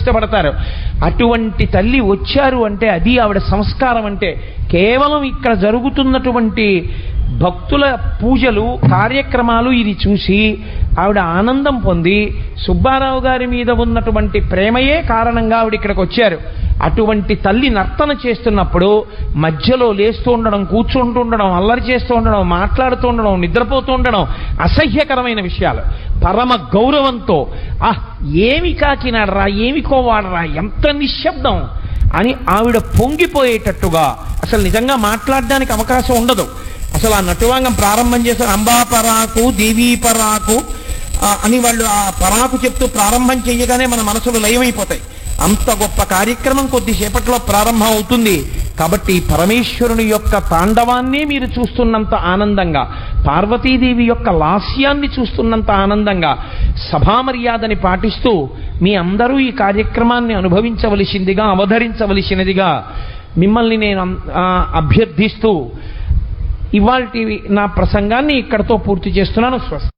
ఇష్టపడతారు అటువంటి తల్లి వచ్చారు అంటే అది ఆవిడ సంస్కారం అంటే కేవలం ఇక్కడ జరుగుతున్నటువంటి భక్తుల పూజలు కార్యక్రమాలు ఇది చూసి ఆవిడ ఆనందం పొంది సుబ్బారావు గారి మీద ఉన్నటువంటి ప్రేమయే కారణంగా ఆవిడ ఇక్కడికి వచ్చారు అటువంటి తల్లి నర్తన చేస్తున్నప్పుడు మధ్యలో లేస్తూ ఉండడం కూర్చుంటూ ఉండడం అల్లరి చేస్తూ ఉండడం మాట్లాడుతూ ఉండడం నిద్రపోతూ ఉండడం అసహ్యకరమైన విషయాలు పరమ గౌరవంతో ఆహ్ ఏమి కాకినాడరా ఏమి కోవాడరా ఎంత నిశ్శబ్దం అని ఆవిడ పొంగిపోయేటట్టుగా అసలు నిజంగా మాట్లాడడానికి అవకాశం ఉండదు అసలు ఆ నటువాంగం ప్రారంభం చేసిన అంబా పరాకు దేవీ పరాకు ఆ, అని వాళ్ళు ఆ పరాకు చెప్తూ ప్రారంభం చేయగానే మన మనసులు లయమైపోతాయి అంత గొప్ప కార్యక్రమం కొద్దిసేపట్లో ప్రారంభం అవుతుంది కాబట్టి పరమేశ్వరుని యొక్క తాండవాన్ని మీరు చూస్తున్నంత ఆనందంగా పార్వతీదేవి యొక్క లాస్యాన్ని చూస్తున్నంత ఆనందంగా సభామర్యాదని పాటిస్తూ మీ అందరూ ఈ కార్యక్రమాన్ని అనుభవించవలసిందిగా అవధరించవలసినదిగా మిమ్మల్ని నేను అం- ఆ, అభ్యర్థిస్తూ ఇవాల్టి నా ప్రసంగాన్ని ఇక్కడతో పూర్తి చేస్తున్నాను స్వస్తి